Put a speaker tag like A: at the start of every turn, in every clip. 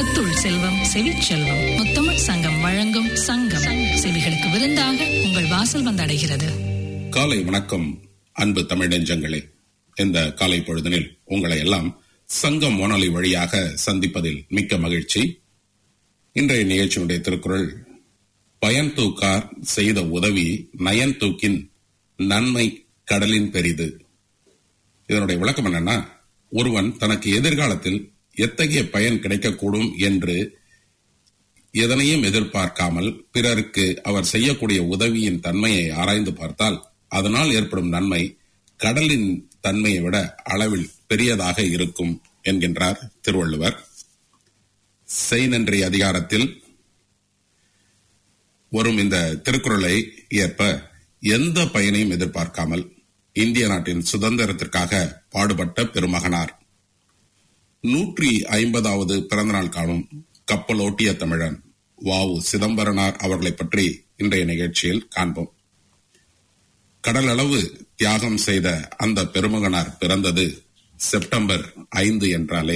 A: அகத்துள் செல்வம் செவிச்செல்வம் முத்தமிழ் சங்கம் வழங்கும் சங்கம் செவிகளுக்கு விருந்தாக உங்கள் வாசல் வந்தடைகிறது
B: காலை வணக்கம் அன்பு தமிழ் நெஞ்சங்களே இந்த காலை பொழுதினில் உங்களை எல்லாம் சங்கம் வானொலி வழியாக சந்திப்பதில் மிக்க மகிழ்ச்சி இன்றைய நிகழ்ச்சியுடைய திருக்குறள் பயன் தூக்கார் செய்த உதவி நயன் தூக்கின் நன்மை கடலின் பெரிது இதனுடைய விளக்கம் என்னன்னா ஒருவன் தனக்கு எதிர்காலத்தில் எத்தகைய பயன் கிடைக்கக்கூடும் என்று எதனையும் எதிர்பார்க்காமல் பிறருக்கு அவர் செய்யக்கூடிய உதவியின் தன்மையை ஆராய்ந்து பார்த்தால் அதனால் ஏற்படும் நன்மை கடலின் தன்மையை விட அளவில் பெரியதாக இருக்கும் என்கின்றார் திருவள்ளுவர் செய்நன்றி அதிகாரத்தில் வரும் இந்த திருக்குறளை ஏற்ப எந்த பயனையும் எதிர்பார்க்காமல் இந்திய நாட்டின் சுதந்திரத்திற்காக பாடுபட்ட பெருமகனார் நூற்றி ஐம்பதாவது பிறந்தநாள் காணும் கப்பலோட்டிய தமிழன் வாவு சிதம்பரனார் அவர்களை பற்றி இன்றைய நிகழ்ச்சியில் காண்போம் கடலளவு தியாகம் செய்த அந்த பெருமகனார் பிறந்தது செப்டம்பர் ஐந்து என்றாலே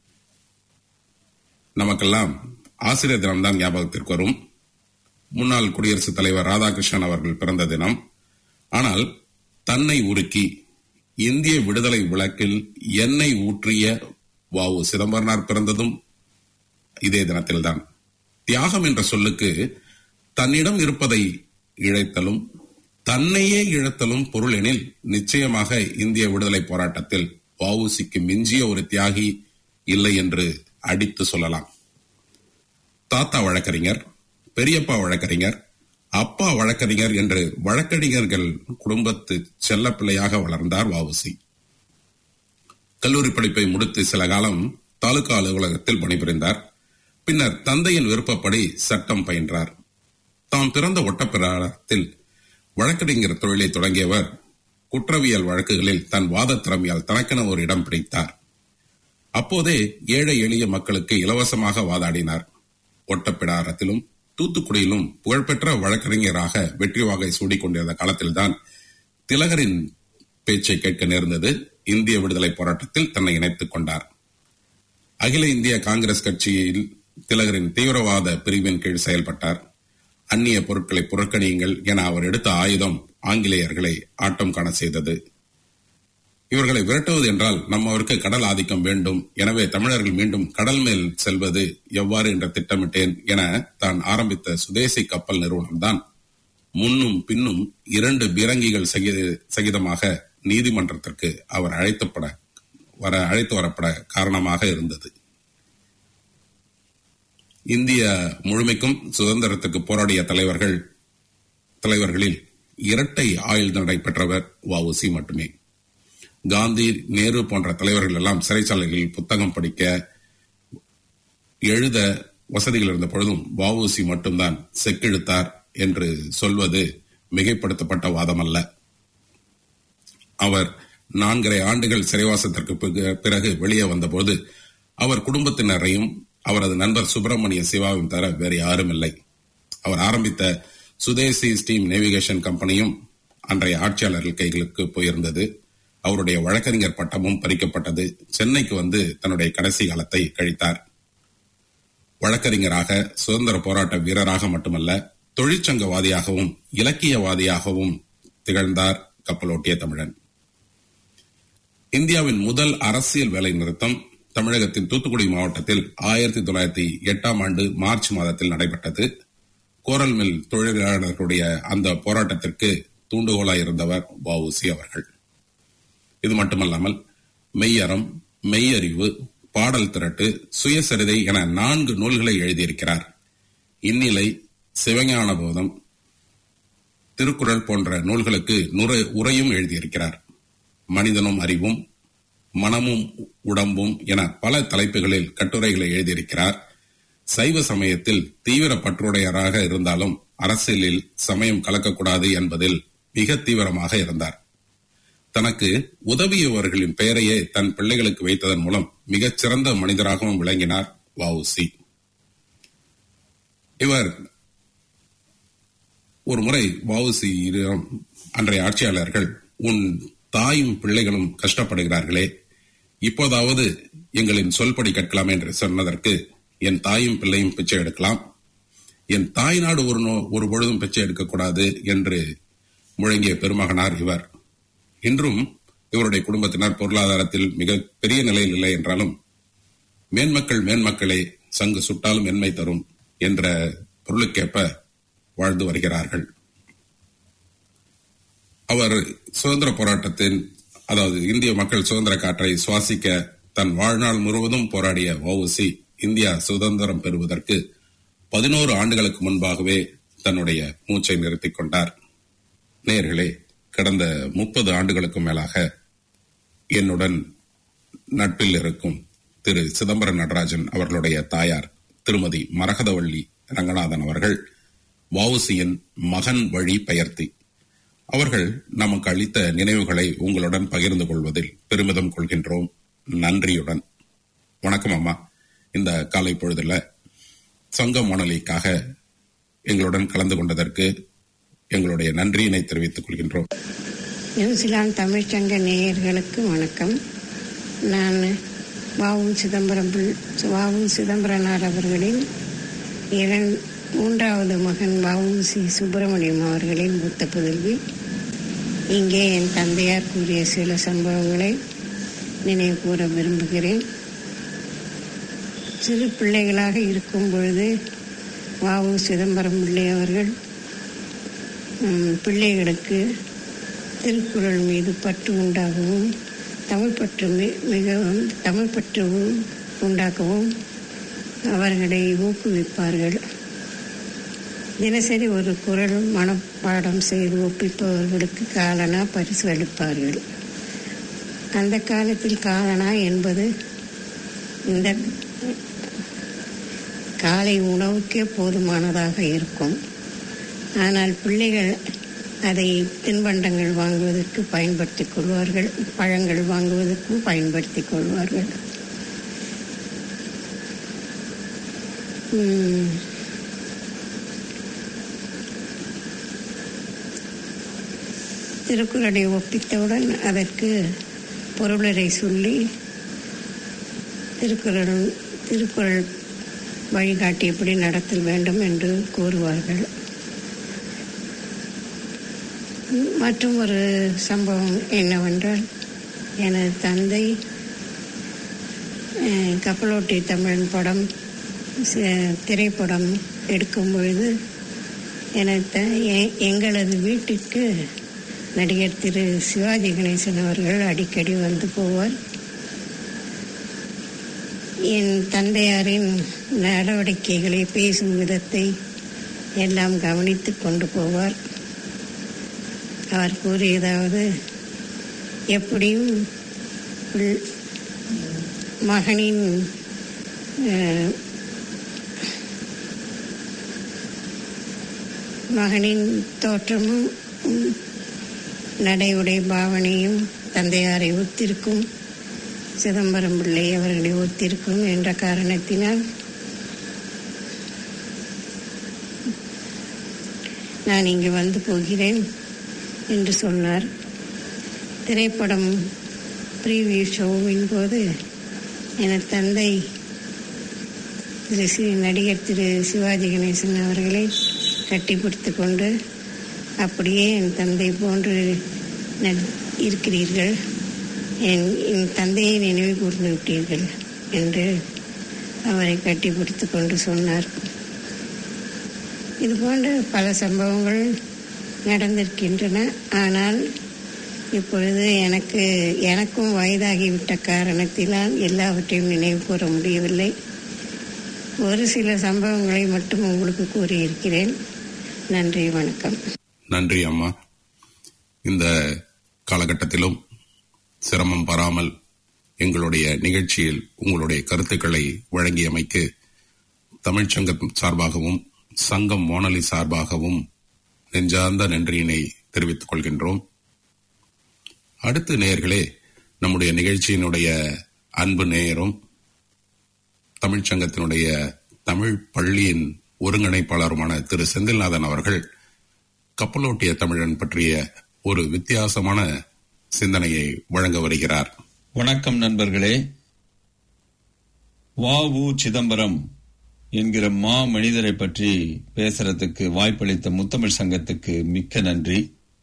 B: நமக்கெல்லாம் ஆசிரியர் தினம்தான் ஞாபகத்திற்கு வரும் முன்னாள் குடியரசுத் தலைவர் ராதாகிருஷ்ணன் அவர்கள் பிறந்த தினம் ஆனால் தன்னை உருக்கி இந்திய விடுதலை விளக்கில் எண்ணெய் ஊற்றிய வாவு சிதம்பரனார் பிறந்ததும் இதே தினத்தில்தான் தியாகம் என்ற சொல்லுக்கு தன்னிடம் இருப்பதை இழைத்தலும் தன்னையே இழத்தலும் பொருள் எனில் நிச்சயமாக இந்திய விடுதலை போராட்டத்தில் வவுசிக்கு மிஞ்சிய ஒரு தியாகி இல்லை என்று அடித்து சொல்லலாம் தாத்தா வழக்கறிஞர் பெரியப்பா வழக்கறிஞர் அப்பா வழக்கறிஞர் என்று வழக்கறிஞர்கள் குடும்பத்து செல்லப்பிள்ளையாக வளர்ந்தார் வவுசி கல்லூரி படிப்பை முடித்து சில காலம் தாலுகா அலுவலகத்தில் பணிபுரிந்தார் பின்னர் தந்தையின் விருப்பப்படி சட்டம் பயின்றார் தாம் பிறந்த ஒட்டப்பிராரத்தில் வழக்கறிஞர் தொழிலை தொடங்கியவர் குற்றவியல் வழக்குகளில் தன் வாத திறமையால் தனக்கென ஒரு இடம் பிடித்தார் அப்போதே ஏழை எளிய மக்களுக்கு இலவசமாக வாதாடினார் ஒட்டப்பிடாரத்திலும் தூத்துக்குடியிலும் புகழ்பெற்ற வழக்கறிஞராக வெற்றி வாகை சூடிக் கொண்டிருந்த காலத்தில்தான் திலகரின் பேச்சை கேட்க நேர்ந்தது இந்திய விடுதலை போராட்டத்தில் தன்னை இணைத்துக் கொண்டார் அகில இந்திய காங்கிரஸ் கட்சியில் திலகரின் தீவிரவாத பிரிவின் கீழ் செயல்பட்டார் அந்நிய பொருட்களை புறக்கணியுங்கள் என அவர் எடுத்த ஆயுதம் ஆங்கிலேயர்களை ஆட்டம் காண செய்தது இவர்களை விரட்டுவது என்றால் நம்மவருக்கு கடல் ஆதிக்கம் வேண்டும் எனவே தமிழர்கள் மீண்டும் கடல் மேல் செல்வது எவ்வாறு என்று திட்டமிட்டேன் என தான் ஆரம்பித்த சுதேசி கப்பல் நிறுவனம்தான் முன்னும் பின்னும் இரண்டு பீரங்கிகள் சகிதமாக நீதிமன்றத்திற்கு அவர் அழைத்தப்பட வர அழைத்து வரப்பட காரணமாக இருந்தது இந்திய முழுமைக்கும் சுதந்திரத்துக்கு போராடிய தலைவர்கள் தலைவர்களில் இரட்டை ஆயுள் தண்டனை பெற்றவர் வவுசி மட்டுமே காந்தி நேரு போன்ற தலைவர்கள் எல்லாம் சிறைச்சாலைகளில் புத்தகம் படிக்க எழுத வசதிகள் இருந்த பொழுதும் வவுசி மட்டும்தான் செக்கெழுத்தார் என்று சொல்வது மிகைப்படுத்தப்பட்ட வாதம் அல்ல அவர் நான்கரை ஆண்டுகள் சிறைவாசத்திற்கு பிறகு வெளியே வந்தபோது அவர் குடும்பத்தினரையும் அவரது நண்பர் சுப்பிரமணிய சிவாவையும் தவிர வேறு யாரும் இல்லை அவர் ஆரம்பித்த சுதேசி ஸ்டீம் நேவிகேஷன் கம்பெனியும் அன்றைய ஆட்சியாளர்கள் கைகளுக்கு போயிருந்தது அவருடைய வழக்கறிஞர் பட்டமும் பறிக்கப்பட்டது சென்னைக்கு வந்து தன்னுடைய கடைசி காலத்தை கழித்தார் வழக்கறிஞராக சுதந்திர போராட்ட வீரராக மட்டுமல்ல தொழிற்சங்கவாதியாகவும் இலக்கியவாதியாகவும் திகழ்ந்தார் கப்பலோட்டிய தமிழன் இந்தியாவின் முதல் அரசியல் வேலை நிறுத்தம் தமிழகத்தின் தூத்துக்குடி மாவட்டத்தில் ஆயிரத்தி தொள்ளாயிரத்தி எட்டாம் ஆண்டு மார்ச் மாதத்தில் நடைபெற்றது கோரல் மில் தொழிலாளர்களுடைய அந்த போராட்டத்திற்கு தூண்டுகோலாய் இருந்தவர் வவுசி அவர்கள் இது மட்டுமல்லாமல் மெய்யறம் மெய்யறிவு பாடல் திரட்டு சுயசரிதை என நான்கு நூல்களை எழுதியிருக்கிறார் இந்நிலை சிவஞான போதம் திருக்குறள் போன்ற நூல்களுக்கு உரையும் எழுதியிருக்கிறார் மனிதனும் அறிவும் மனமும் உடம்பும் என பல தலைப்புகளில் கட்டுரைகளை எழுதியிருக்கிறார் சைவ சமயத்தில் தீவிர பற்றுடையராக இருந்தாலும் அரசியலில் சமயம் கலக்கக்கூடாது என்பதில் மிக தீவிரமாக இருந்தார் தனக்கு உதவியவர்களின் பெயரையே தன் பிள்ளைகளுக்கு வைத்ததன் மூலம் மிகச் சிறந்த மனிதராகவும் விளங்கினார் வவுசி இவர் ஒரு முறை வவுசியிடம் அன்றைய ஆட்சியாளர்கள் உன் தாயும் பிள்ளைகளும் கஷ்டப்படுகிறார்களே இப்போதாவது எங்களின் சொல்படி கேட்கலாம் என்று சொன்னதற்கு என் தாயும் பிள்ளையும் பிச்சை எடுக்கலாம் என் தாய் நாடு ஒரு நோ- ஒரு பொழுதும் பிச்சை எடுக்கக்கூடாது என்று முழங்கிய பெருமகனார் இவர் இன்றும் இவருடைய குடும்பத்தினர் பொருளாதாரத்தில் மிக பெரிய நிலையில் இல்லை என்றாலும் மேன்மக்கள் மேன்மக்களே சங்கு சுட்டாலும் மென்மை தரும் என்ற பொருளுக்கேற்ப வாழ்ந்து வருகிறார்கள் அவர் சுதந்திர போராட்டத்தின் அதாவது இந்திய மக்கள் சுதந்திர காற்றை சுவாசிக்க தன் வாழ்நாள் முழுவதும் போராடிய வஉசி இந்தியா சுதந்திரம் பெறுவதற்கு பதினோரு ஆண்டுகளுக்கு முன்பாகவே தன்னுடைய மூச்சை நிறுத்திக் கொண்டார் நேயர்களே கடந்த முப்பது ஆண்டுகளுக்கு மேலாக என்னுடன் நட்பில் இருக்கும் திரு சிதம்பரம் நடராஜன் அவர்களுடைய தாயார் திருமதி மரகதவள்ளி ரங்கநாதன் அவர்கள் வஉசியின் மகன் வழி பெயர்த்தி அவர்கள் நமக்கு அளித்த நினைவுகளை உங்களுடன் பகிர்ந்து கொள்வதில் பெருமிதம் கொள்கின்றோம் நன்றியுடன் வணக்கம் அம்மா இந்த காலை பொழுதுல சங்க மணலிக்காக எங்களுடன் கலந்து கொண்டதற்கு எங்களுடைய நன்றியினை தெரிவித்துக் கொள்கின்றோம்
C: நியூசிலாந்து தமிழ்ச்சங்க நேயர்களுக்கு வணக்கம் நான் வாவு சிதம்பரம் பிள்- வாவு சிதம்பரனார் அவர்களின் இரண் மூன்றாவது மகன் வஉசி சுப்பிரமணியம் அவர்களின் புத்த புதல்வி இங்கே என் தந்தையார் கூறிய சில சம்பவங்களை நினைவு கூற விரும்புகிறேன் சிறு பிள்ளைகளாக இருக்கும் பொழுது வாவு சிதம்பரம் பிள்ளை அவர்கள் ம், பிள்ளைகளுக்கு திருக்குறள் மீது பற்று உண்டாகவும் தமிழ் பற்று மி- மிகவும் தமிழ் பற்று உ- உண்டாக்கவும் அவர்களை ஊக்குவிப்பார்கள் தினசரி ஒரு குரல் மனப்பாடம் செய்து ஒப்பிப்பவர்களுக்கு காலனா பரிசு அளிப்பார்கள் அந்த காலத்தில் காலனா என்பது இந்த காலை உணவுக்கே போதுமானதாக இருக்கும் ஆனால் பிள்ளைகள் அதை தின்பண்டங்கள் வாங்குவதற்கு பயன்படுத்திக் கொள்வார்கள் பழங்கள் வாங்குவதற்கும் பயன்படுத்திக் கொள்வார்கள் உம், திருக்குறளை ஒப்பித்தவுடன் அதற்கு பொருளரை சொல்லி திருக்குறள் திருக்குறள் வழிகாட்டியபடி நடத்தல் வேண்டும் என்று கூறுவார்கள் மற்றும் ஒரு சம்பவம் என்னவென்றால் எனது தந்தை அஹ், கப்பலோட்டி தமிழன் படம் ச- திரைப்படம் எடுக்கும் பொழுது எனது த- எ- எங்களது வீட்டிற்கு நடிகர் திரு சிவாஜி கணேசன் அவர்கள் அடிக்கடி வந்து போவார் என் தந்தையாரின் நடவடிக்கைகளை பேசும் விதத்தை எல்லாம் கவனித்து கொண்டு போவார் அவர் கூறியதாவது எப்படியும் பிள்- மகனின் அஹ், மகனின் தோற்றமும் உம், நடையுடை பாவனையும் தந்தையாரை ஒத்திருக்கும் சிதம்பரம் பிள்ளை அவர்களை ஒத்திருக்கும் என்ற காரணத்தினால் நான் இங்கு வந்து போகிறேன் என்று சொன்னார் திரைப்படம் ப்ரீவியூ ஷோவின் போது எனது தந்தை திரு சி நடிகர் திரு சிவாஜி கணேசன் அவர்களை கட்டிப்பிடித்து கொண்டு அப்படியே என் தந்தை போன்று ந- இருக்கிறீர்கள் என் என் தந்தையை நினைவு கூர்ந்து விட்டீர்கள் என்று அவரை கட்டிப்பிடித்து கொண்டு சொன்னார் இது போன்ற பல சம்பவங்கள் நடந்திருக்கின்றன ஆனால் இப்பொழுது எனக்கு எனக்கும் வயதாகிவிட்ட காரணத்தினால் எல்லாவற்றையும் நினைவு கூற முடியவில்லை ஒரு சில சம்பவங்களை மட்டும் உங்களுக்கு கூறியிருக்கிறேன் நன்றி வணக்கம்
B: நன்றி அம்மா இந்த காலகட்டத்திலும் சிரமம் பாராமல் எங்களுடைய நிகழ்ச்சியில் உங்களுடைய கருத்துக்களை வழங்கியமைக்கு தமிழ்ச்சங்கம் சார்பாகவும் சங்கம் வானொலி சார்பாகவும் நெஞ்சார்ந்த நன்றியினை தெரிவித்துக் கொள்கின்றோம் அடுத்த நேயர்களே நம்முடைய நிகழ்ச்சியினுடைய அன்பு நேயரும் தமிழ்ச்சங்கத்தினுடைய தமிழ் பள்ளியின் ஒருங்கிணைப்பாளருமான திரு செந்தில்நாதன் அவர்கள் கப்பலோட்டிய தமிழன் பற்றிய ஒரு வித்தியாசமான சிந்தனையை வழங்க வருகிறார்
D: வணக்கம் நண்பர்களே வ உ சிதம்பரம் என்கிற மா மனிதரை பற்றி பேசுறதுக்கு வாய்ப்பளித்த முத்தமிழ் சங்கத்துக்கு மிக்க நன்றி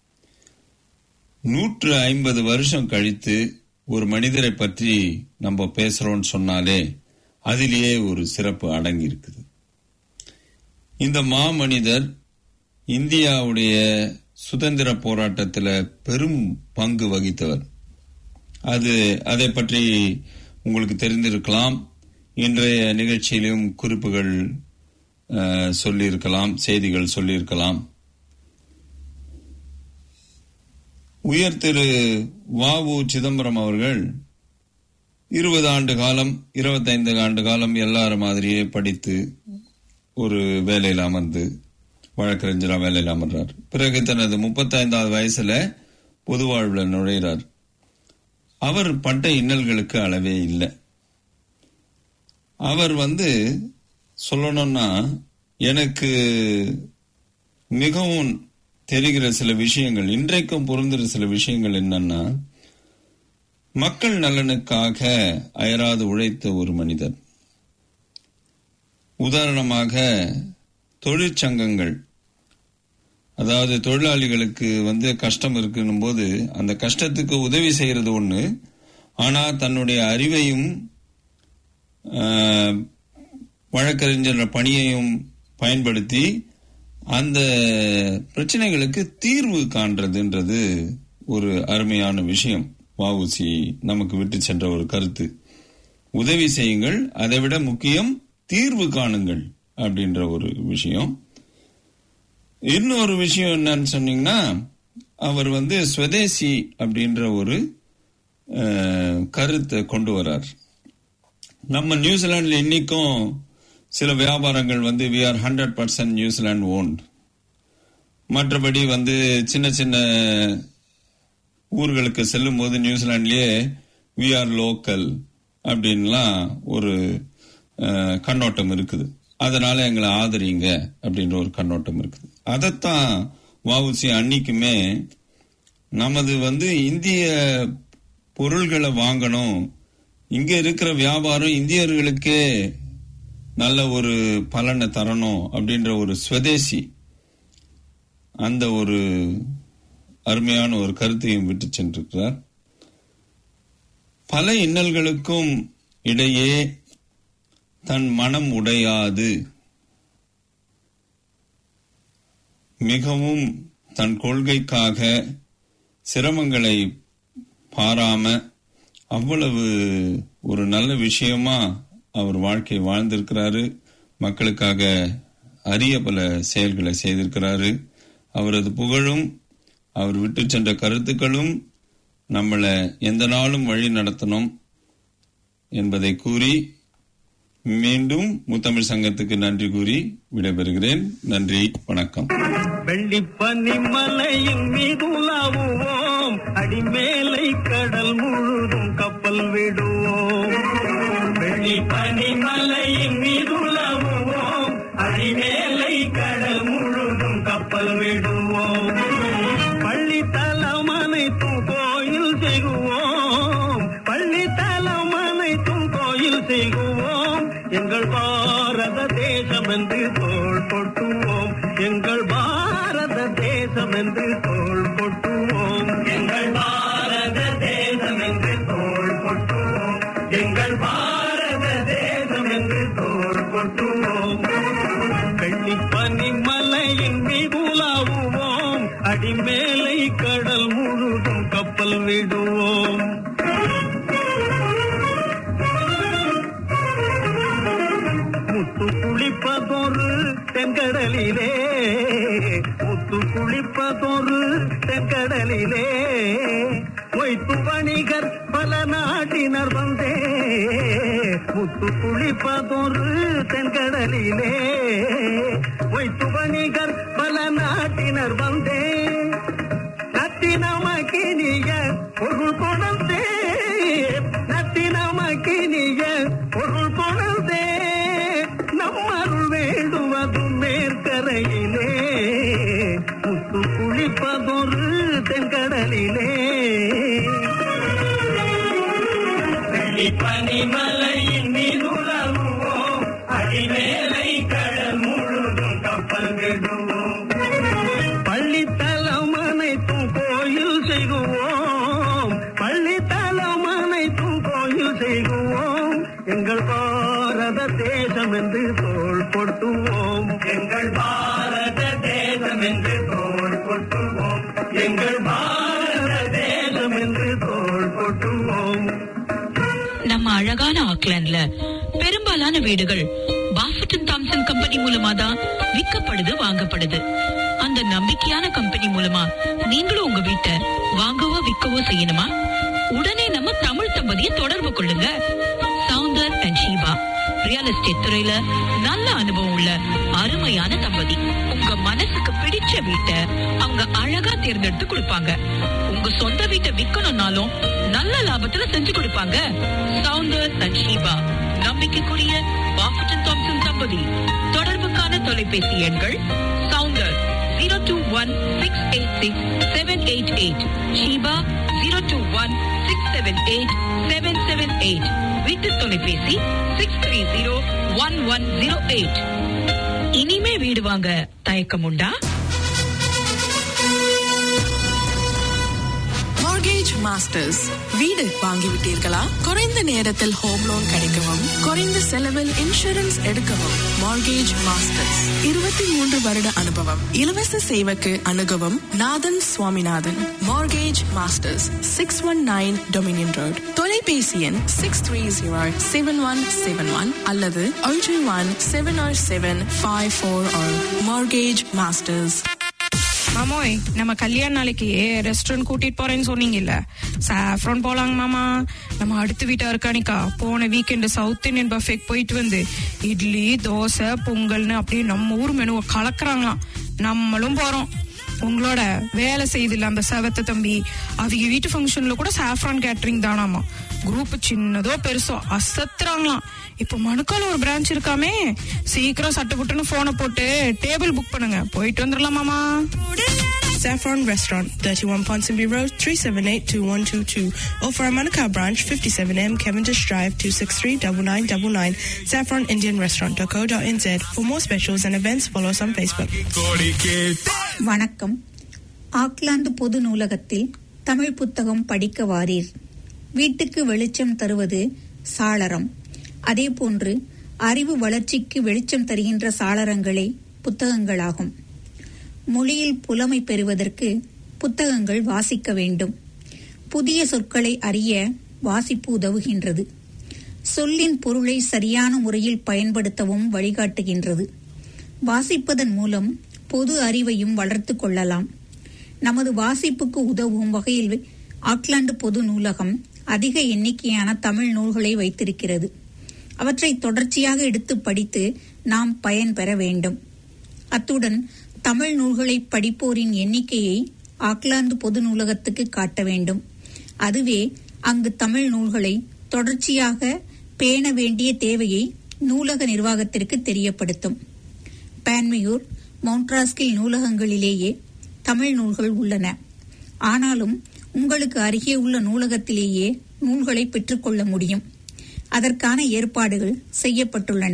D: நூற்று ஐம்பது வருஷம் கழித்து ஒரு மனிதரை பற்றி நம்ம பேசுறோம்னு சொன்னாலே அதிலேயே ஒரு சிறப்பு அடங்கி இருக்குது இந்த மாமனிதர் இந்தியாவுடைய சுதந்திர போராட்டத்தில் பெரும் பங்கு வகித்தவர் அது அதை பற்றி உங்களுக்கு தெரிந்திருக்கலாம் இன்றைய நிகழ்ச்சியிலும் குறிப்புகள் அஹ், சொல்லியிருக்கலாம் செய்திகள் சொல்லியிருக்கலாம் உயர் திரு வாவு சிதம்பரம் அவர்கள் இருபது ஆண்டு காலம் இருபத்தைந்து ஆண்டு காலம் எல்லாரும் மாதிரியே படித்து ஒரு வேலையில் அமர்ந்து வழக்கறிஞரா வேலையில் அமர்றார் பிறகு தனது முப்பத்தைந்தாவது வயசுல பொது வாழ்வுல நுழைகிறார் அவர் பட்ட இன்னல்களுக்கு அளவே இல்லை அவர் வந்து சொல்லணும்னா எனக்கு மிகவும் தெரிகிற சில விஷயங்கள் இன்றைக்கும் பொருந்துற சில விஷயங்கள் என்னன்னா மக்கள் நலனுக்காக அயராது உழைத்த ஒரு மனிதர் உதாரணமாக தொழிற்சங்கங்கள் அதாவது தொழிலாளிகளுக்கு வந்து கஷ்டம் இருக்குன்னும் போது அந்த கஷ்டத்துக்கு உதவி செய்யறது ஒண்ணு ஆனா தன்னுடைய அறிவையும் ஆஹ், வழக்கறிஞர் பணியையும் பயன்படுத்தி அந்த பிரச்சனைகளுக்கு தீர்வு காண்றதுன்றது ஒரு அருமையான விஷயம் வஉசி நமக்கு விட்டு சென்ற ஒரு கருத்து உதவி செய்யுங்கள் அதை விட முக்கியம் தீர்வு காணுங்கள் அப்படின்ற ஒரு விஷயம் இன்னொரு விஷயம் என்னன்னு சொன்னீங்கன்னா அவர் வந்து ஸ்வதேசி அப்படின்ற ஒரு அஹ், கருத்தை கொண்டு வரார் நம்ம நியூசிலாந்துல இன்னைக்கும் சில வியாபாரங்கள் வந்து வி ஆர் ஹண்ட்ரட் பர்சன்ட் நியூசிலாந்து ஓன்ட் மற்றபடி வந்து சின்ன சின்ன ஊர்களுக்கு செல்லும் போது நியூசிலாந்துலயே வி ஆர் லோக்கல் அப்படின்லாம் ஒரு அஹ், கண்ணோட்டம் இருக்குது அதனால எங்களை ஆதரிங்க அப்படின்ற ஒரு கண்ணோட்டம் இருக்குது அதைத்தான் வஉசி அன்னைக்குமே நமது வந்து இந்திய பொருள்களை வாங்கணும் இங்க இருக்கிற வியாபாரம் இந்தியர்களுக்கே நல்ல ஒரு பலனை தரணும் அப்படின்ற ஒரு ஸ்வதேசி அந்த ஒரு அருமையான ஒரு கருத்தையும் விட்டு சென்றிருக்கிறார் பல இன்னல்களுக்கும் இடையே தன் மனம் உடையாது மிகவும் தன் கொள்கைக்காக சிரமங்களை பாராம அவ்வளவு ஒரு நல்ல விஷயமா அவர் வாழ்க்கை வாழ்ந்திருக்கிறாரு மக்களுக்காக அரிய பல செயல்களை செய்திருக்கிறாரு அவரது புகழும் அவர் விட்டு சென்ற கருத்துக்களும் நம்மளை எந்த நாளும் வழி நடத்தணும் என்பதை கூறி மீண்டும் முத்தமிழ் சங்கத்துக்கு நன்றி கூறி விடைபெறுகிறேன் நன்றி வணக்கம்
E: வெள்ளிப்பனி மலையின் மீது உலாவுவோம் அடிமேலை கடல் முழுதும் கப்பல் விடுவோம் வெள்ளிப்பனி மலையின் மீது உலாவுவோம் அடிமேலை கடல் முழுதும் கப்பல் விடுவோம் பள்ளி தலம் அனைத்தும் கோயில் செய்குவோம் பள்ளி தலம் அனைத்தும் கோயில் செய்குவோம் எங்கள் பாரத தேசம் என்று தோள் கொட்டுவோம் எங்கள் பாரத தேசம் என்று தோள் கொட்டுவோம் எங்கள் பாரத தேசம் என்று தோள் கொட்டுவோம் எங்கள் பாரத தேசம் என்று தோள் கொட்டுவோம் வெள்ளிப்பனி மலையின் மீதுலாவுவோம் அடிமேலை கடல் முழுதும் கப்பல் விடுவோம் முத்து குளிப்பதொரு தென்கடலிலே முத்து குளிப்பதொரு தென்கடலிலே மொய்த்து வணிகர் பல நாட்டினர் வந்தே முத்து குளிப்பதொரு தென்கடலிலே மொய்த்து வணிகர் பல நாட்டினர் வந்தே நத்தினமக்கினிய பொருள் கொணர்ந்தே நத்தினமக்கினிய பொருள் கொணர்ந்தே நம்மருள் வேண்டுவது மேற்கரையிலே முத்து குளிப்பதொரு தென்கடலிலே பனிமலையின் மீதுலகுவோம் அடிமேலை தேசம் என்று தோள் கொட்டுவோம் எங்கள் பாரத தேசம் என்று தோள் கொட்டுவோம் எங்கள் பாரத தேசம் என்று தோள் கொட்டுவோம்
A: நம்ம அழகான ஆக்லாண்ட்ல பெரும்பாலான வீடுகள் பாஃபட்டன் தாம்சன் கம்பெனி மூலமா தான் விற்கப்படுது வாங்கப்படுது அந்த நம்பிக்கையான கம்பெனி மூலமா நீங்களும் உங்க வீட்டை வாங்கவோ விற்கவோ செய்யணுமா உடனே நம்ம தமிழ் தம்பதியை தொடர்பு கொள்ளுங்க Soundar and Sheeba real estate துறையில நல்ல அனுபவம் உள்ள அருமையான தம்பதி உங்க மனசுக்கு பிடிச்ச வீட்டை அவங்க அழகா தேர்ந்தெடுத்து கொடுப்பாங்க உங்க சொந்த வீட்டை விக்கணும்னாலும் நல்ல லாபத்துல செஞ்சு கொடுப்பாங்க சவுந்தர் அண்ட் ஷீபா நம்பிக்கைக்குரிய பாஃபட்டன் தாம்சன் தம்பதி தொடர்புக்கான தொலைபேசி எண்கள் Soundar zero two one six eight six seven eight eight Sheeba zero two one six seven eight seven seven eight வீட்டு தொலைபேசி six three zero one one zero eight இனிமே வீடு வாங்க தயக்கம் உண்டா
F: மார்கேஜ் மாஸ்டர்ஸ் வீடு வாங்கிவிட்டீர்களா குறைந்த நேரத்தில் ஹோம் லோன் கிடைக்கவும் குறைந்த செலவில் இன்சூரன்ஸ் எடுக்கவும் மார்கேஜ் மாஸ்டர்ஸ் இருபத்தி மூன்று வருட அனுபவம் இலவச சேவைக்கு அணுகவும் Nathan Swaminathan mortgage masters six one nine Dominion road தொலைபேசி எண் six three zero seven one seven one அல்லது ஒன்று one seven or seven five four mortgage masters
G: மாமோய் நம்ம கல்யாண நாளைக்கு ரெஸ்டாரண்ட் கூட்டிட்டு போறேன்னு சொன்னீங்கல்ல சாஃப்ரான் போலாங்க மாமா நம்ம அடுத்த வீட்டா இருக்கானிக்கா போன வீக்கெண்டு சவுத் இந்தியன் பஃபேக் போயிட்டு வந்து இட்லி தோசை பொங்கல்னு அப்படியே நம்ம ஊர் மெனுவை கலக்குறாங்களாம் நம்மளும் போறோம் உங்களோட வேலை செய்தில்ல அந்த செவத்த தம்பி அவங்க வீட்டு ஃபங்க்ஷன்ல கூட சாஃப்ரான் கேட்டரிங் தானாமா குரூப் சின்னதோ பெருசோ அசத்துறாங்களாம் இப்போ மணுக்கால ஒரு பிரான்ச் இருக்காமே சீக்கிரம் சட்டு புட்டுன்னு போனை போட்டு டேபிள் புக் பண்ணுங்க போயிட்டு வந்துடலாமாமா
F: Saffron Restaurant, 31 Ponsonby Road, 378-2122. Or for our Manukau branch, 57M Cavendish Drive, 263-9999. saffronindianrestaurant.co.nz. For more specials and events, follow us on Facebook.
H: வணக்கம் ஆக்லாந்து பொது நூலகத்தில் தமிழ் புத்தகம் படிக்க வாரீர் வீட்டுக்கு வெளிச்சம் தருவது சாளரம் அதேபோன்று அறிவு வளர்ச்சிக்கு வெளிச்சம் தருகின்ற சாளரங்களே புத்தகங்களாகும் மொழியில் புலமை பெறுவதற்கு புத்தகங்கள் வாசிக்க வேண்டும் புதிய சொற்களை அறிய வாசிப்பு உதவுகின்றது சொல்லின் பொருளை சரியான முறையில் பயன்படுத்தவும் வழிகாட்டுகின்றது வாசிப்பதன் மூலம் பொது அறிவையும் வளர்த்துக் கொள்ளலாம் நமது வாசிப்புக்கு உதவும் வகையில் ஆக்லாந்து பொது நூலகம் அதிக எண்ணிக்கையான தமிழ் நூல்களை வைத்திருக்கிறது அவற்றை தொடர்ச்சியாக எடுத்து படித்து நாம் பயன் பெற வேண்டும் அத்துடன் தமிழ் நூல்களை படிப்போரின் எண்ணிக்கையை ஆக்லாந்து பொது நூலகத்துக்கு காட்ட வேண்டும் அதுவே அங்கு தமிழ் நூல்களை தொடர்ச்சியாக பேண வேண்டிய தேவையை நூலக நிர்வாகத்திற்கு தெரியப்படுத்தும் பான்மையூர் மவுண்ட்ராஸ்கில் நூலகங்களிலேயே தமிழ் நூல்கள் உள்ளன ஆனாலும் உங்களுக்கு அருகே உள்ள நூலகத்திலேயே நூல்களை பெற்றுக்கொள்ள முடியும் அதற்கான ஏற்பாடுகள் செய்யப்பட்டுள்ளன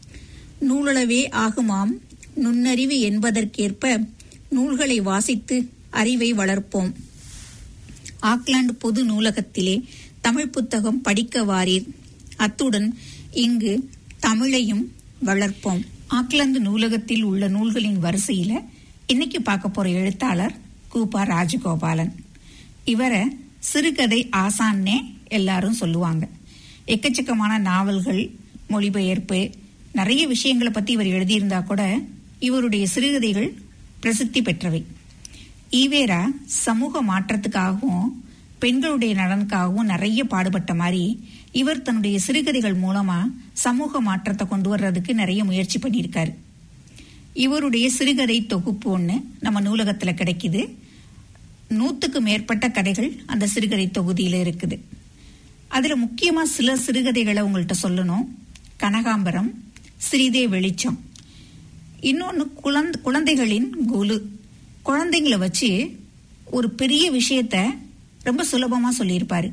H: நூலளவே ஆகுமாம் நுண்ணறிவு என்பதற்கேற்ப நூல்களை வாசித்து அறிவை வளர்ப்போம் ஆக்லாந்து பொது நூலகத்திலே தமிழ் புத்தகம் படிக்க வாரீர் அத்துடன் இங்கு தமிழையும் வளர்ப்போம் ஆக்லாந்து நூலகத்தில் உள்ள நூல்களின் வரிசையில இன்னைக்கு பார்க்க போற எழுத்தாளர் கூபா ராஜகோபாலன் இவரை சிறுகதை ஆசான்னே எல்லாரும் சொல்லுவாங்க எக்கச்சக்கமான நாவல்கள் மொழிபெயர்ப்பு நிறைய விஷயங்களை பத்தி இவர் எழுதியிருந்தா கூட இவருடைய சிறுகதைகள் பிரசித்தி பெற்றவை ஈவேரா சமூக மாற்றத்துக்காகவும் பெண்களுடைய நலனுக்காகவும் நிறைய பாடுபட்ட மாதிரி இவர் தன்னுடைய சிறுகதைகள் மூலமா சமூக மாற்றத்தை கொண்டு வர்றதுக்கு நிறைய முயற்சி பண்ணியிருக்காரு இவருடைய சிறுகதை தொகுப்பு ஒன்று நம்ம நூலகத்துல கிடைக்குது நூத்துக்கு மேற்பட்ட கதைகள் அந்த சிறுகதை தொகுதியில இருக்குது அதுல முக்கியமா சில சிறுகதைகளை உங்கள்கிட்ட சொல்லணும் கனகாம்பரம் சிறிதே வெளிச்சம் இன்னொன்னு குழந்தை குழந்தைகளின் குலு குழந்தைங்களை வச்சு ஒரு பெரிய விஷயத்த ரொம்ப சுலபமா சொல்லியிருப்பாரு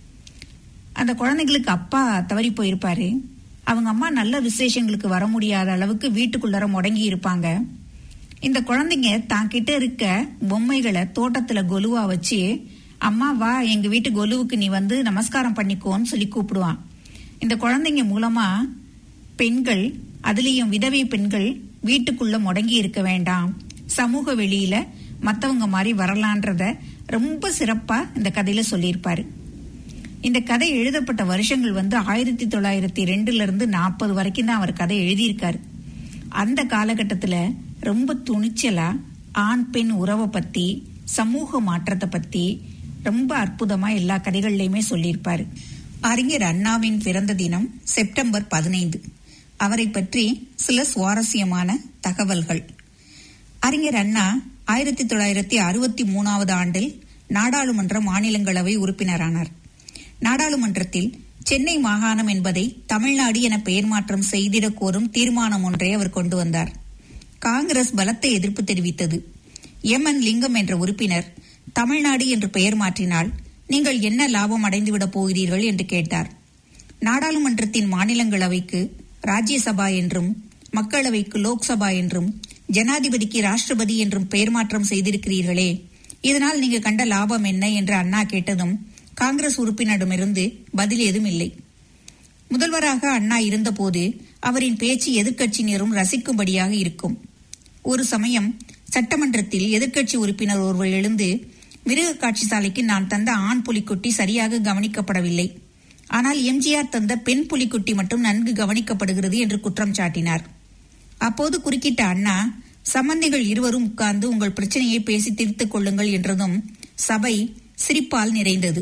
H: அந்த குழந்தைங்களுக்கு அப்பா தவறி போயிருப்பாரு அவங்க அம்மா நல்ல விசேஷங்களுக்கு வர முடியாத அளவுக்கு வீட்டுக்குள்ளார முடங்கி இருப்பாங்க இந்த குழந்தைங்க தான் கிட்ட இருக்க பொம்மைகளை தோட்டத்துல கொலுவா வச்சு அம்மா வா எங்க வீட்டு கொலுவுக்கு நீ வந்து நமஸ்காரம் பண்ணிக்கோன்னு சொல்லி கூப்பிடுவான் இந்த குழந்தைங்க மூலமா பெண்கள் அதுலயும் விதவை பெண்கள் வீட்டுக்குள்ள முடங்கி இருக்க வேண்டாம் சமூக வெளியில மத்தவங்க மாதிரி வரலான்றத ரொம்ப சிறப்பா இந்த கதையில சொல்லியிருப்பாரு இந்த கதை எழுதப்பட்ட வருஷங்கள் வந்து ஆயிரத்தி தொள்ளாயிரத்தி ரெண்டுல இருந்து நாற்பது வரைக்கும் தான் அவர் கதை எழுதியிருக்காரு அந்த காலகட்டத்துல ரொம்ப துணிச்சலா ஆண் பெண் உறவை பத்தி சமூக மாற்றத்தை பத்தி ரொம்ப அற்புதமா எல்லா கதைகள்லயுமே சொல்லியிருப்பாரு அறிஞர் அண்ணாவின் பிறந்த தினம் செப்டம்பர் பதினைந்து அவரை பற்றி சில சுவாரஸ்யமான தகவல்கள் அறிஞர் அண்ணா ஆயிரத்தி தொள்ளாயிரத்தி அறுபத்தி மூணாவது ஆண்டில் நாடாளுமன்ற மாநிலங்களவை உறுப்பினரானார் நாடாளுமன்றத்தில் சென்னை மாகாணம் என்பதை தமிழ்நாடு என பெயர் மாற்றம் செய்திடக் கோரும் தீர்மானம் ஒன்றை அவர் கொண்டு வந்தார் காங்கிரஸ் பலத்த எதிர்ப்பு தெரிவித்தது எம் என் லிங்கம் என்ற உறுப்பினர் தமிழ்நாடு என்று பெயர் மாற்றினால் நீங்கள் என்ன லாபம் அடைந்துவிடப் போகிறீர்கள் என்று கேட்டார் நாடாளுமன்றத்தின் மாநிலங்களவைக்கு ராஜ்யசபா என்றும் மக்களவைக்கு லோக்சபா என்றும் ஜனாதிபதிக்கு ராஷ்டிரபதி என்றும் பெயர் மாற்றம் செய்திருக்கிறீர்களே இதனால் நீங்க கண்ட லாபம் என்ன என்று அண்ணா கேட்டதும் காங்கிரஸ் உறுப்பினரிடமிருந்து பதில் ஏதும் இல்லை முதல்வராக அண்ணா இருந்தபோது அவரின் பேச்சு எதிர்க்கட்சியினரும் ரசிக்கும்படியாக இருக்கும் ஒரு சமயம் சட்டமன்றத்தில் எதிர்க்கட்சி உறுப்பினர் ஒருவர் எழுந்து மிருக காட்சி சாலைக்கு நான் தந்த ஆண் புலிக்குட்டி சரியாக கவனிக்கப்படவில்லை ஆனால் எம்ஜிஆர் தந்த பெண் புலிக்குட்டி மட்டும் நன்கு கவனிக்கப்படுகிறது என்று குற்றம் சாட்டினார் அப்போது குறுக்கிட்ட அண்ணா சம்பந்திகள் இருவரும் உட்கார்ந்து உங்கள் பிரச்சனையை பேசி தீர்த்துக் கொள்ளுங்கள் என்றதும் சபை சிரிப்பால் நிறைந்தது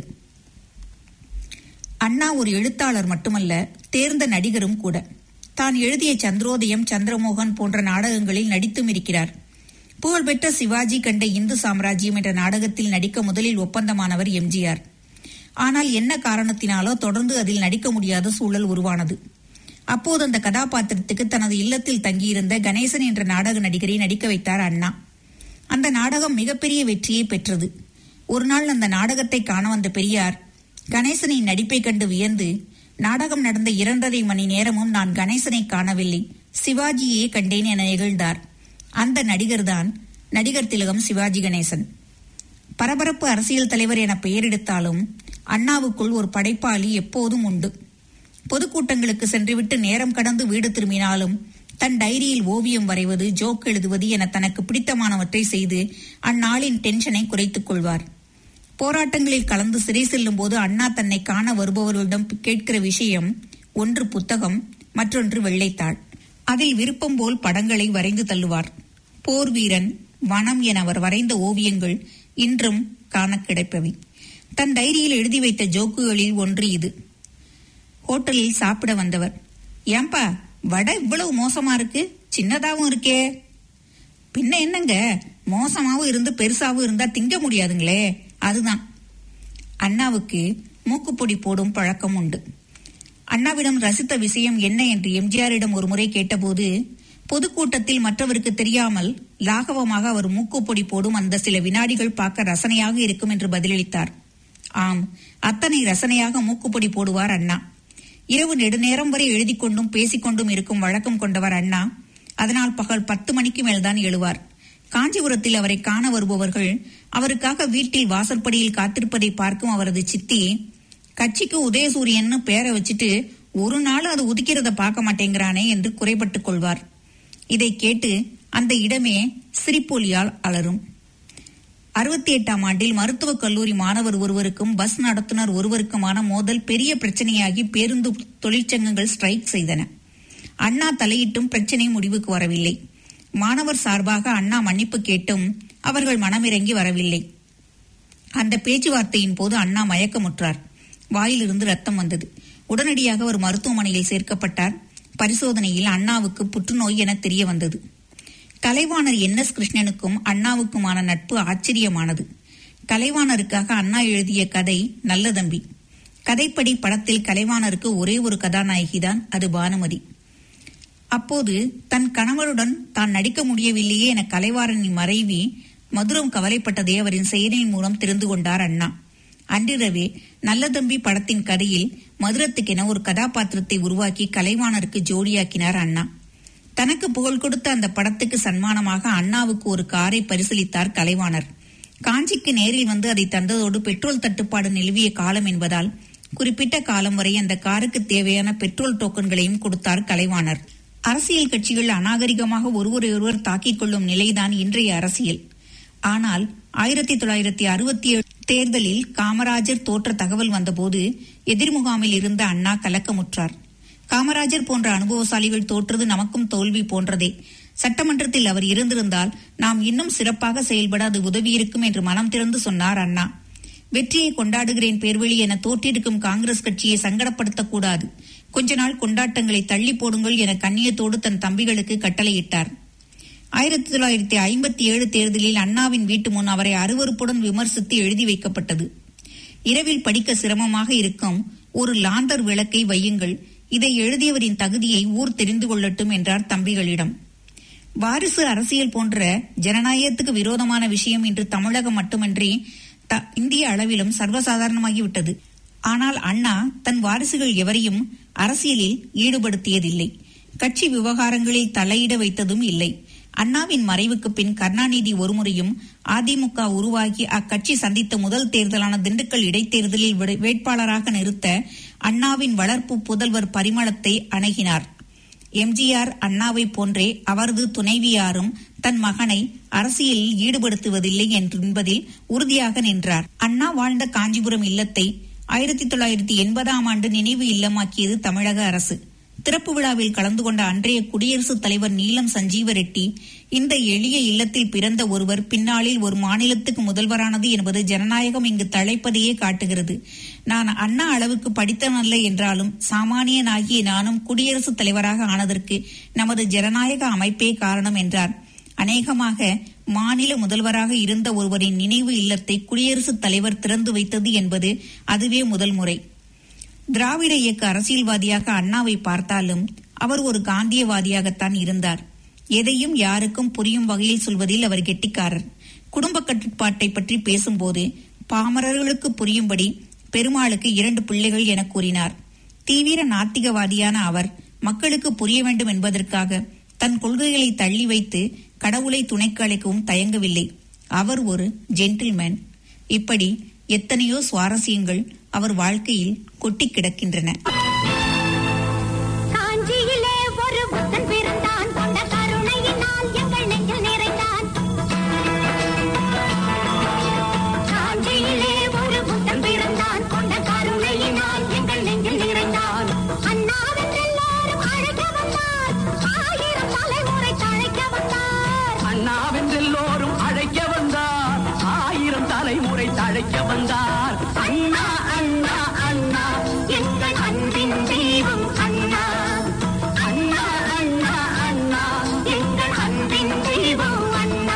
H: அண்ணா ஒரு எழுத்தாளர் மட்டுமல்ல தேர்ந்த நடிகரும் கூட தான் எழுதிய சந்திரோதயம் சந்திரமோகன் போன்ற நாடகங்களில் நடித்தும் இருக்கிறார் புகழ்பெற்ற சிவாஜி கண்ட இந்து சாம்ராஜ்யம் என்ற நாடகத்தில் நடிக்க முதலில் ஒப்பந்தமானவர் எம்ஜிஆர் ஆனால் என்ன காரணத்தினாலோ தொடர்ந்து அதில் நடிக்க முடியாத சூழல் உருவானது அப்போது அந்த கதாபாத்திரத்துக்கு தனது இல்லத்தில் தங்கியிருந்த கணேசன் என்ற நாடக நடிகரை நடிக்க வைத்தார் அண்ணா அந்த நாடகம் மிகப்பெரிய வெற்றியை பெற்றது ஒரு நாள் அந்த நாடகத்தை காண வந்த பெரியார் கணேசனின் நடிப்பை கண்டு வியந்து நாடகம் நடந்த இரண்டரை மணி நேரமும் நான் கணேசனை காணவில்லை சிவாஜியே கண்டேன் என நிகழ்ந்தார் அந்த நடிகர்தான் நடிகர் திலகம் சிவாஜி கணேசன் பரபரப்பு அரசியல் தலைவர் என பெயரெடுத்தாலும் அண்ணாவுக்குள் ஒரு படைப்பாளி எப்போதும் உண்டு பொதுக்கூட்டங்களுக்கு சென்றுவிட்டு நேரம் கடந்து வீடு திரும்பினாலும் தன் டைரியில் ஓவியம் வரைவது ஜோக் எழுதுவது என தனக்கு பிடித்தமானவற்றை செய்து அந்நாளின் டென்ஷனை குறைத்துக் கொள்வார் போராட்டங்களில் கலந்து சிறை செல்லும் போது அண்ணா தன்னை காண வருபவர்களிடம் கேட்கிற விஷயம் ஒன்று புத்தகம் மற்றொன்று வெள்ளைத்தாள் அதில் விருப்பம் போல் படங்களை வரைந்து தள்ளுவார் போர் வீரன் வனம் என அவர் வரைந்த ஓவியங்கள் இன்றும் காண கிடைப்பவை தன் டைரியில் எழுதி வைத்த ஜோக்குகளில் ஒன்று இது ஹோட்டலில் சாப்பிட வந்தவர் ஏன்பா வடை இவ்வளவு மோசமா இருக்கு சின்னதாவும் இருக்கே பின்ன என்னங்க மோசமாவும் இருந்து பெருசாவும் இருந்தா திங்க முடியாதுங்களே அதுதான் அண்ணாவுக்கு மூக்குப்பொடி போடும் பழக்கம் உண்டு அண்ணாவிடம் ரசித்த விஷயம் என்ன என்று எம்ஜிஆரிடம் ஒரு முறை கேட்டபோது பொதுக்கூட்டத்தில் மற்றவருக்கு தெரியாமல் லாகவமாக அவர் மூக்குப்பொடி போடும் அந்த சில வினாடிகள் பார்க்க ரசனையாக இருக்கும் என்று பதிலளித்தார் ஆம் அத்தனை ரசனையாக மூக்குப்பொடி போடுவார் அண்ணா இரவு நெடுநேரம் வரை எழுதி கொண்டும் பேசிக்கொண்டும் இருக்கும் வழக்கம் கொண்டவர் அண்ணா அதனால் பகல் பத்து மணிக்கு மேல்தான் எழுவார் காஞ்சிபுரத்தில் அவரை காண வருபவர்கள் அவருக்காக வீட்டில் வாசற்படியில் காத்திருப்பதை பார்க்கும் அவரது சித்தி கட்சிக்கு உதயசூரியன்னு பேரை வச்சுட்டு ஒரு நாள் அது உதிக்கிறத பார்க்க மாட்டேங்கிறானே என்று குறைபட்டுக் கொள்வார் இதை கேட்டு அந்த இடமே சிரிப்பொலியால் அலரும் அறுபத்தி எட்டாம் ஆண்டில் மருத்துவக் கல்லூரி மாணவர் ஒருவருக்கும் பஸ் நடத்துனர் ஒருவருக்குமான மோதல் பெரிய பிரச்சனையாகி பேருந்து தொழிற்சங்கங்கள் ஸ்ட்ரைக் செய்தன அண்ணா தலையிட்டும் பிரச்சனை முடிவுக்கு வரவில்லை மாணவர் சார்பாக அண்ணா மன்னிப்பு கேட்டும் அவர்கள் மனமிறங்கி வரவில்லை அந்த பேச்சுவார்த்தையின் போது அண்ணா மயக்கமுற்றார் வாயிலிருந்து ரத்தம் வந்தது உடனடியாக அவர் மருத்துவமனையில் சேர்க்கப்பட்டார் பரிசோதனையில் அண்ணாவுக்கு புற்றுநோய் என தெரிய வந்தது கலைவாணர் என் எஸ் கிருஷ்ணனுக்கும் அண்ணாவுக்குமான நட்பு ஆச்சரியமானது கலைவாணருக்காக அண்ணா எழுதிய கதை நல்ல தம்பி கதைப்படி படத்தில் கலைவாணருக்கு ஒரே ஒரு கதாநாயகிதான் அது பானுமதி அப்போது தன் கணவருடன் தான் நடிக்க முடியவில்லையே என கலைவாணனின் மறைவி மதுரம் கவலைப்பட்டதை அவரின் செயலின் மூலம் தெரிந்து கொண்டார் அண்ணா அன்றிரவே நல்ல தம்பி படத்தின் கதையில் மதுரத்துக்கென ஒரு கதாபாத்திரத்தை உருவாக்கி கலைவாணருக்கு ஜோடியாக்கினார் அண்ணா தனக்கு புகழ் கொடுத்த அந்த படத்துக்கு சன்மானமாக அண்ணாவுக்கு ஒரு காரை பரிசீலித்தார் கலைவாணர் காஞ்சிக்கு நேரில் வந்து அதை தந்ததோடு பெட்ரோல் தட்டுப்பாடு நிலவிய காலம் என்பதால் குறிப்பிட்ட காலம் வரை அந்த காருக்கு தேவையான பெட்ரோல் டோக்கன்களையும் கொடுத்தார் கலைவாணர் அரசியல் கட்சிகள் அநாகரிகமாக ஒருவரையொருவர் தாக்கிக் கொள்ளும் நிலைதான் இன்றைய அரசியல் ஆனால் ஆயிரத்தி தொள்ளாயிரத்தி அறுபத்தி ஏழு தேர்தலில் காமராஜர் தோற்ற தகவல் வந்தபோது எதிர்முகாமில் இருந்த அண்ணா கலக்கமுற்றார் காமராஜர் போன்ற அனுபவசாலிகள் தோற்றது நமக்கும் தோல்வி போன்றதே சட்டமன்றத்தில் அவர் இருந்திருந்தால் நாம் இன்னும் சிறப்பாக செயல்பட அது உதவியிருக்கும் என்று மனம் திறந்து சொன்னார் அண்ணா வெற்றியை கொண்டாடுகிறேன் பேர்வழி என தோற்றிருக்கும் காங்கிரஸ் கட்சியை சங்கடப்படுத்தக்கூடாது கொஞ்ச நாள் கொண்டாட்டங்களை தள்ளி போடுங்கள் என கண்ணியத்தோடு தன் தம்பிகளுக்கு கட்டளையிட்டார் ஆயிரத்தி தொள்ளாயிரத்தி ஐம்பத்தி ஏழு தேர்தலில் அண்ணாவின் வீட்டு முன் அவரை அருவருப்புடன் விமர்சித்து எழுதி வைக்கப்பட்டது இரவில் படிக்க சிரமமாக இருக்கும் ஒரு லாந்தர் விளக்கை வையுங்கள் இதை எழுதியவரின் தகுதியை ஊர் தெரிந்து கொள்ளட்டும் என்றார் தம்பிகளிடம் வாரிசு அரசியல் போன்ற ஜனநாயகத்துக்கு விரோதமான விஷயம் இன்று தமிழகம் மட்டுமன்றி த- இந்திய அளவிலும் சர்வசாதாரணமாகிவிட்டது ஆனால் அண்ணா தன் வாரிசுகள் எவரையும் அரசியலில் ஈடுபடுத்தியதில்லை கட்சி விவகாரங்களில் தலையிட வைத்ததும் இல்லை அண்ணாவின் மறைவுக்கு பின் கருணாநிதி ஒருமுறையும் அதிமுக உருவாகி அக்கட்சி சந்தித்த முதல் தேர்தலான திண்டுக்கல் இடைத்தேர்தலில் விட- வேட்பாளராக நிறுத்த அண்ணாவின் வளர்ப்பு புதல்வர் பரிமளத்தை அணுகினார் எம்ஜிஆர் அண்ணாவை போன்றே அவரது துணைவியாரும் தன் மகனை அரசியலில் ஈடுபடுத்துவதில்லை என்பதில் உறுதியாக நின்றார் அண்ணா வாழ்ந்த காஞ்சிபுரம் இல்லத்தை ஆயிரத்தி தொள்ளாயிரத்தி எண்பதாம் ஆண்டு நினைவு இல்லமாக்கியது தமிழக அரசு திறப்பு விழாவில் கலந்து கொண்ட அன்றைய குடியரசுத் தலைவர் நீலம் சஞ்சீவ ரெட்டி இந்த எளிய இல்லத்தில் பிறந்த ஒருவர் பின்னாளில் ஒரு மாநிலத்துக்கு முதல்வரானது என்பது ஜனநாயகம் இங்கு தழைப்பதையே காட்டுகிறது நான் அண்ணா அளவுக்கு படித்தவனல்ல என்றாலும் சாமானியனாகிய நானும் குடியரசுத் தலைவராக ஆனதற்கு நமது ஜனநாயக அமைப்பே காரணம் என்றார் அநேகமாக மாநில முதல்வராக இருந்த ஒருவரின் நினைவு இல்லத்தை குடியரசுத் தலைவர் திறந்து வைத்தது என்பது அதுவே முதல் முறை திராவிட இயக்க அரசியல்வாதியாக அண்ணாவை பார்த்தாலும் அவர் ஒரு காந்தியவாதியாகத்தான் இருந்தார் எதையும் யாருக்கும் புரியும் வகையில் சொல்வதில் அவர் கெட்டிக்காரர் குடும்ப கட்டுப்பாட்டை பற்றி பேசும்போது பாமரர்களுக்கு புரியும்படி பெருமாளுக்கு இரண்டு பிள்ளைகள் என கூறினார் தீவிர நாத்திகவாதியான அவர் மக்களுக்கு புரிய வேண்டும் என்பதற்காக தன் கொள்கைகளை தள்ளி வைத்து கடவுளை துணைக்கு அழைக்கவும் தயங்கவில்லை அவர் ஒரு ஜென்டில்மேன் இப்படி எத்தனையோ சுவாரஸ்யங்கள் அவர் வாழ்க்கையில் கொட்டி கிடக்கின்றன
I: காஞ்சியிலே ஒரு புத்தன் பிறந்தான் கொண்ட கருணையினால் எங்கள் நெஞ்சில் நிறைந்தான் காஞ்சியிலே ஒரு புத்தன் பிறந்தான் கொண்ட கருணையினால் எங்கள் நெஞ்சில் நிறைந்தான் அண்ணாவென்றெல்லாரும் அழைக்க வந்தார் ஆயிரம் தலைமுறை தழைக்க வந்தார்
E: அண்ணாவென்றெல்லோரும் அழைக்க வந்தார் ஆயிரம் தலைமுறை தழைக்க வந்தார்
I: அண்ணா அண்ணா அண்ணா எங்கள் அன்பின் தெய்வம் அண்ணா அண்ணா அண்ணா அண்ணா எங்கள் அன்பின் தெய்வம் அண்ணா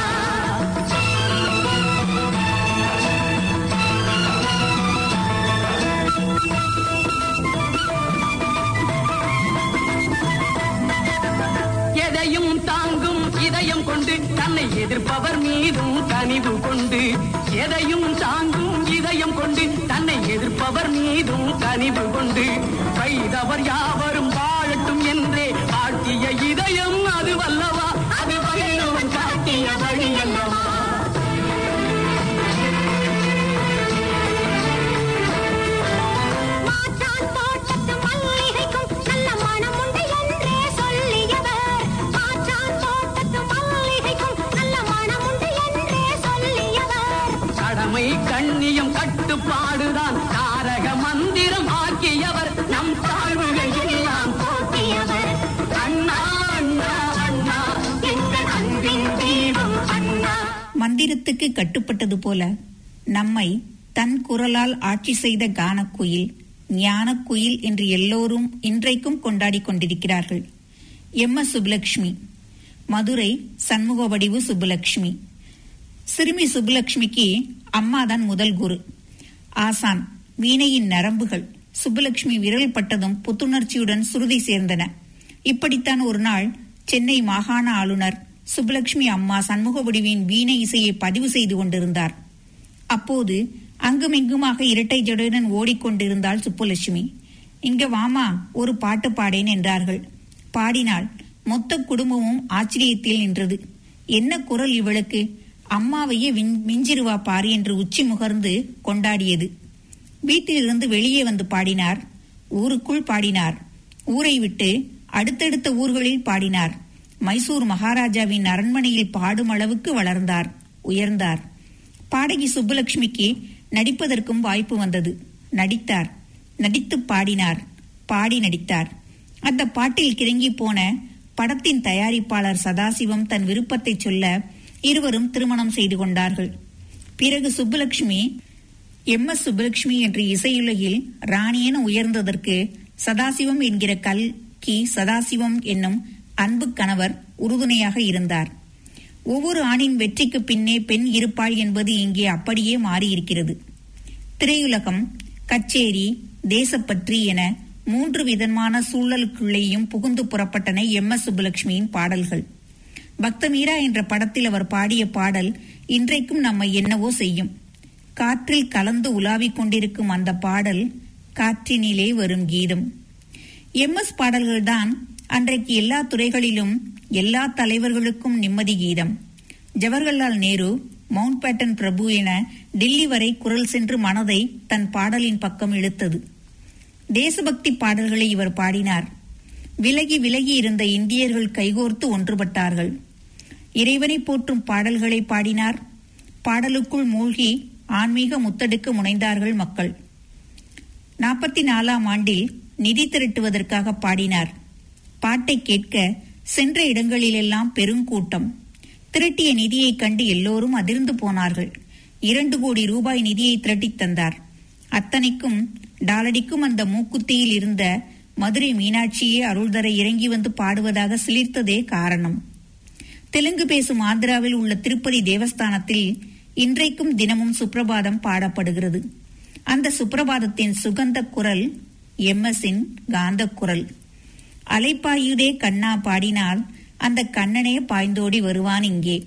E: எதையும் தாங்கும் இதயம் கொண்டு தன்னை எதிர்ப்பவர் மீதும் கனிவு கொண்டு எதையும் தாங்கும் இதயம் கொண்டு தன்னை எதிர்ப்பவர் மீதும் கனிவு கொண்டு வைதவர் யாவரும் வாழட்டும் என்றே வாழ்த்திய இதயம் அது வல்லவா அது வல்லவன் காட்டிய வழி அல்லவா
I: மாற்றான் தோட்டத்து மல்லிகைக்கும் நல்ல மனம் உண்டு என்றே சொல்லியவர் மாற்றான் தோட்டத்து மல்லிகைக்கும் நல்ல மனம் உண்டு என்றே சொல்லியவர்
E: கடமை கண்ணியம் கட்டுப்பாடுதான் தாரக மந்திரம் ஆக்கியவர் நம் தாழ்வுகள் எல்லாம் போக்கியவர் அண்ணா அண்ணா அண்ணா
I: எங்கள் அன்பின் தெய்வம் அண்ணா
H: மந்திரத்துக்கு கட்டுப்பட்டது போல நம்மை தன் குரலால் ஆட்சி செய்த கானக்குயில் ஞானக்குயில் என்று எல்லோரும் இன்றைக்கும் கொண்டாடிக் கொண்டிருக்கிறார்கள் எம் எஸ் சுப்புலட்சுமி மதுரை சண்முக வடிவு சுப்புலட்சுமி சிறுமி சுப்புலட்சுமிக்கு அம்மாதான் முதல் குரு ஆசான் வீணையின் நரம்புகள் சுப்புலட்சுமி விரல் பட்டதும் புத்துணர்ச்சியுடன் சுருதி சேர்ந்தன இப்படித்தான் ஒரு நாள் சென்னை மாகாண ஆளுநர் சுப்புலட்சுமி அம்மா சண்முக வடிவின் வீணை இசையை பதிவு செய்து கொண்டிருந்தார் அப்போது அங்குமிங்குமாக இரட்டை ஜடையுடன் ஓடிக்கொண்டிருந்தாள் சுப்புலட்சுமி இங்க வாமா ஒரு பாட்டு பாடேன் என்றார்கள் பாடினாள் மொத்த குடும்பமும் ஆச்சரியத்தில் நின்றது என்ன குரல் இவளுக்கு அம்மாவையே விஞ்- மிஞ்சிருவா பாரு என்று உச்சி முகர்ந்து கொண்டாடியது வீட்டிலிருந்து வெளியே வந்து பாடினார் ஊருக்குள் பாடினார் ஊரை விட்டு அடுத்தடுத்த ஊர்களில் பாடினார் மைசூர் மகாராஜாவின் அரண்மனையில் பாடும் அளவுக்கு வளர்ந்தார் உயர்ந்தார் பாடகி சுப்புலட்சுமிக்கு நடிப்பதற்கும் வாய்ப்பு வந்தது நடித்தார் நடித்து பாடினார் பாடி நடித்தார் அந்த பாட்டில் கிறங்கி போன படத்தின் தயாரிப்பாளர் சதாசிவம் தன் விருப்பத்தை சொல்ல இருவரும் திருமணம் செய்து கொண்டார்கள் பிறகு சுப்புலட்சுமி எம் எஸ் சுப்புலட்சுமி என்ற இசையுலகில் ராணியென உயர்ந்ததற்கு சதாசிவம் என்கிற கல் கி சதாசிவம் என்னும் அன்பு கணவர் உறுதுணையாக இருந்தார் ஒவ்வொரு ஆணின் வெற்றிக்கு பின்னே பெண் இருப்பாள் என்பது இங்கே அப்படியே மாறியிருக்கிறது திரையுலகம் கச்சேரி தேசப்பற்றி என மூன்று விதமான சூழலுக்குள்ளேயும் புகுந்து புறப்பட்டன எம் எஸ் சுப்புலட்சுமியின் பாடல்கள் பக்தமீரா என்ற படத்தில் அவர் பாடிய பாடல் இன்றைக்கும் நம்மை என்னவோ செய்யும் காற்றில் கலந்து உலாவிக் கொண்டிருக்கும் அந்த பாடல் காற்றினிலே வரும் கீதம் எம் எஸ் பாடல்கள்தான் அன்றைக்கு எல்லா துறைகளிலும் எல்லா தலைவர்களுக்கும் நிம்மதி கீதம் ஜவஹர்லால் நேரு மவுண்ட் பேட்டன் பிரபு என டில்லி வரை குரல் சென்று மனதை தன் பாடலின் பக்கம் இழுத்தது தேசபக்தி பாடல்களை இவர் பாடினார் விலகி விலகி இருந்த இந்தியர்கள் கைகோர்த்து ஒன்றுபட்டார்கள் இறைவனை போற்றும் பாடல்களை பாடினார் பாடலுக்குள் மூழ்கி ஆன்மீக முத்தெடுக்க முனைந்தார்கள் மக்கள் நாற்பத்தி நாலாம் ஆண்டில் நிதி திரட்டுவதற்காக பாடினார் பாட்டை கேட்க சென்ற இடங்களிலெல்லாம் பெருங்கூட்டம் திரட்டிய நிதியைக் கண்டு எல்லோரும் அதிர்ந்து போனார்கள் இரண்டு கோடி ரூபாய் நிதியை திரட்டித் தந்தார் அத்தனைக்கும் டாலடிக்கும் அந்த மூக்குத்தியில் இருந்த மதுரை மீனாட்சியே அருள்தர இறங்கி வந்து பாடுவதாக சிலிர்த்ததே காரணம் தெலுங்கு பேசும் ஆந்திராவில் உள்ள திருப்பதி தேவஸ்தானத்தில் இன்றைக்கும் தினமும் சுப்பிரபாதம் பாடப்படுகிறது அந்த சுப்பிரபாதத்தின் சுகந்த குரல் எம்எஸின் காந்த குரல் அலைப்பாயுதே கண்ணா பாடினால் அந்த கண்ணனே பாய்ந்தோடி வருவான் இங்கே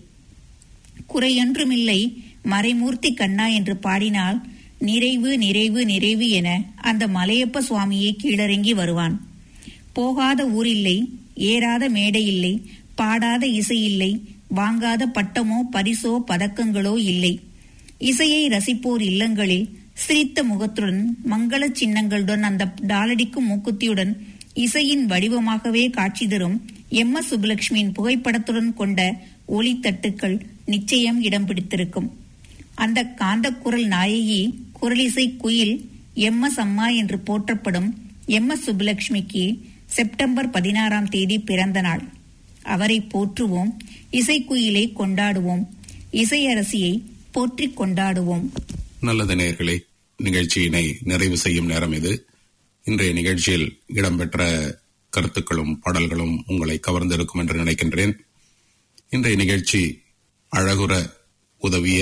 H: குறையொன்றுமில்லை மறைமூர்த்தி கண்ணா என்று பாடினால் நிறைவு நிறைவு நிறைவு என அந்த மலையப்ப சுவாமியே கீழறங்கி வருவான் போகாத ஊரில்லை ஏறாத மேடை இல்லை பாடாத இசை இல்லை வாங்காத பட்டமோ பரிசோ பதக்கங்களோ இல்லை இசையை ரசிப்போர் இல்லங்களில் சிரித்த முகத்துடன் மங்கள சின்னங்களுடன் அந்த டாலடிக்கும் மூக்குத்தியுடன் இசையின் வடிவமாகவே காட்சி தரும் எம் எஸ் சுப்புலட்சுமியின் புகைப்படத்துடன் கொண்ட ஒளித்தட்டுக்கள் நிச்சயம் இடம் பிடித்திருக்கும் அந்த காந்தக்குரல் நாயகி குரலிசை குயில் எம் எஸ் அம்மா என்று போற்றப்படும் எம் எஸ் சுப்புலட்சுமிக்கு செப்டம்பர் பதினாறாம் தேதி பிறந்த நாள் அவரை போற்றுவோம் இசைக்குயிலை கொண்டாடுவோம் இசையரசியை போற்றிக் கொண்டாடுவோம்
B: நல்லது நேயர்களே நிகழ்ச்சியினை நிறைவு செய்யும் நேரம் இது இன்றைய நிகழ்ச்சியில் இடம்பெற்ற கருத்துக்களும் பாடல்களும் உங்களை கவர்ந்திருக்கும் என்று நினைக்கின்றேன் இன்றைய நிகழ்ச்சி அழகுற உதவிய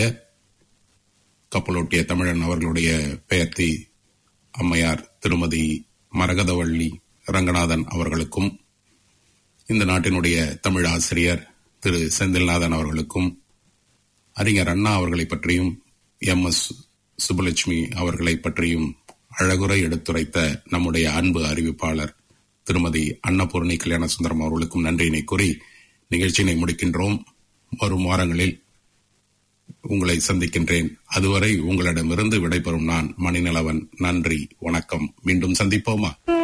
B: கப்பலோட்டிய தமிழன் அவர்களுடைய பெயர்த்தி அம்மையார் திருமதி மரகதவள்ளி ரங்கநாதன் அவர்களுக்கும் இந்த நாட்டினுடைய தமிழ் ஆசிரியர் திரு செந்தில்நாதன் அவர்களுக்கும் அறிஞர் அண்ணா அவர்களை பற்றியும் எம் எஸ் சுப்புலட்சுமி அவர்களை பற்றியும் அழகுரை எடுத்துரைத்த நம்முடைய அன்பு அறிவிப்பாளர் திருமதி அன்னபூர்ணி கல்யாண சுந்தரம் அவர்களுக்கும் நன்றியினை கூறி நிகழ்ச்சியினை முடிக்கின்றோம் வரும் வாரங்களில் உங்களை சந்திக்கின்றேன் அதுவரை உங்களிடமிருந்து விடைபெறும் நான் மணிநலவன் நன்றி வணக்கம் மீண்டும் சந்திப்போமா